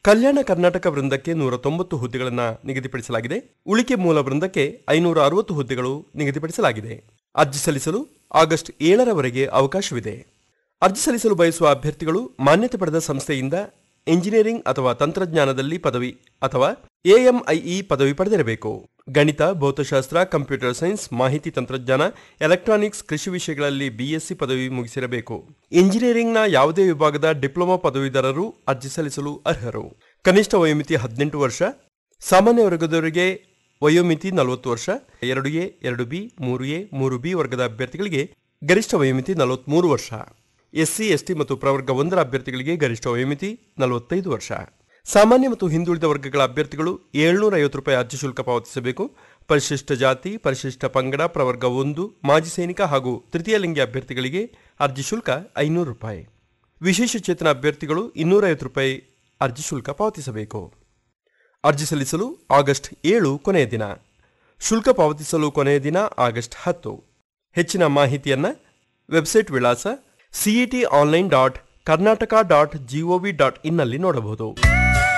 ಕಲ್ಯಾಣ ಕರ್ನಾಟಕ ವೃಂದಕ್ಕೆ ನೂರ ತೊಂಬತ್ತು ಹುದ್ದೆಗಳನ್ನು ನಿಗದಿಪಡಿಸಲಾಗಿದೆ ಉಳಿಕೆ ಮೂಲ ವೃಂದಕ್ಕೆ ಐನೂರ ಅರವತ್ತು ಹುದ್ದೆಗಳು ನಿಗದಿಪಡಿಸಲಾಗಿದೆ ಅರ್ಜಿ ಸಲ್ಲಿಸಲು ಆಗಸ್ಟ್ ಏಳರವರೆಗೆ ಅವಕಾಶವಿದೆ ಅರ್ಜಿ ಸಲ್ಲಿಸಲು ಬಯಸುವ ಅಭ್ಯರ್ಥಿಗಳು ಮಾನ್ಯತೆ ಪಡೆದ ಸಂಸ್ಥೆಯಿಂದ ಎಂಜಿನಿಯರಿಂಗ್ ಅಥವಾ ತಂತ್ರಜ್ಞಾನದಲ್ಲಿ ಪದವಿ ಅಥವಾ ಎಎಂಐಇ ಪದವಿ ಪಡೆದಿರಬೇಕು ಗಣಿತ ಭೌತಶಾಸ್ತ್ರ ಕಂಪ್ಯೂಟರ್ ಸೈನ್ಸ್ ಮಾಹಿತಿ ತಂತ್ರಜ್ಞಾನ ಎಲೆಕ್ಟ್ರಾನಿಕ್ಸ್ ಕೃಷಿ ವಿಷಯಗಳಲ್ಲಿ ಬಿಎಸ್ಸಿ ಪದವಿ ಮುಗಿಸಿರಬೇಕು ಇಂಜಿನಿಯರಿಂಗ್ನ ಯಾವುದೇ ವಿಭಾಗದ ಡಿಪ್ಲೊಮಾ ಪದವೀಧರರು ಅರ್ಜಿ ಸಲ್ಲಿಸಲು ಅರ್ಹರು ಕನಿಷ್ಠ ವಯೋಮಿತಿ ಹದಿನೆಂಟು ವರ್ಷ ಸಾಮಾನ್ಯ ವರ್ಗದವರಿಗೆ ವಯೋಮಿತಿ ನಲವತ್ತು ವರ್ಷ ಎರಡು ಎ ಎರಡು ಬಿ ಮೂರು ಎ ಮೂರು ಬಿ ವರ್ಗದ ಅಭ್ಯರ್ಥಿಗಳಿಗೆ ಗರಿಷ್ಠ ವಯೋಮಿತಿ ನಲವತ್ಮೂರು ವರ್ಷ ಎಸ್ಸಿ ಎಸ್ಟಿ ಮತ್ತು ಪ್ರವರ್ಗ ಒಂದರ ಅಭ್ಯರ್ಥಿಗಳಿಗೆ ಗರಿಷ್ಠ ವಯೋಮಿತಿ ನಲವತ್ತೈದು ವರ್ಷ ಸಾಮಾನ್ಯ ಮತ್ತು ಹಿಂದುಳಿದ ವರ್ಗಗಳ ಅಭ್ಯರ್ಥಿಗಳು ಏಳ್ನೂರ ಐವತ್ತು ರೂಪಾಯಿ ಅರ್ಜಿ ಶುಲ್ಕ ಪಾವತಿಸಬೇಕು ಪರಿಶಿಷ್ಟ ಜಾತಿ ಪರಿಶಿಷ್ಟ ಪಂಗಡ ಪ್ರವರ್ಗ ಒಂದು ಮಾಜಿ ಸೈನಿಕ ಹಾಗೂ ತೃತೀಯ ಲಿಂಗಿ ಅಭ್ಯರ್ಥಿಗಳಿಗೆ ಅರ್ಜಿ ಶುಲ್ಕ ಐನೂರು ರೂಪಾಯಿ ವಿಶೇಷ ಚೇತನ ಅಭ್ಯರ್ಥಿಗಳು ಇನ್ನೂರೈವತ್ತು ರೂಪಾಯಿ ಅರ್ಜಿ ಶುಲ್ಕ ಪಾವತಿಸಬೇಕು ಅರ್ಜಿ ಸಲ್ಲಿಸಲು ಆಗಸ್ಟ್ ಏಳು ಕೊನೆಯ ದಿನ ಶುಲ್ಕ ಪಾವತಿಸಲು ಕೊನೆಯ ದಿನ ಆಗಸ್ಟ್ ಹತ್ತು ಹೆಚ್ಚಿನ ಮಾಹಿತಿಯನ್ನ ವೆಬ್ಸೈಟ್ ವಿಳಾಸ CET online dot Karnataka dot GOV dot ಇನ್ನಲ್ಲಿ ನೋಡಬಹುದು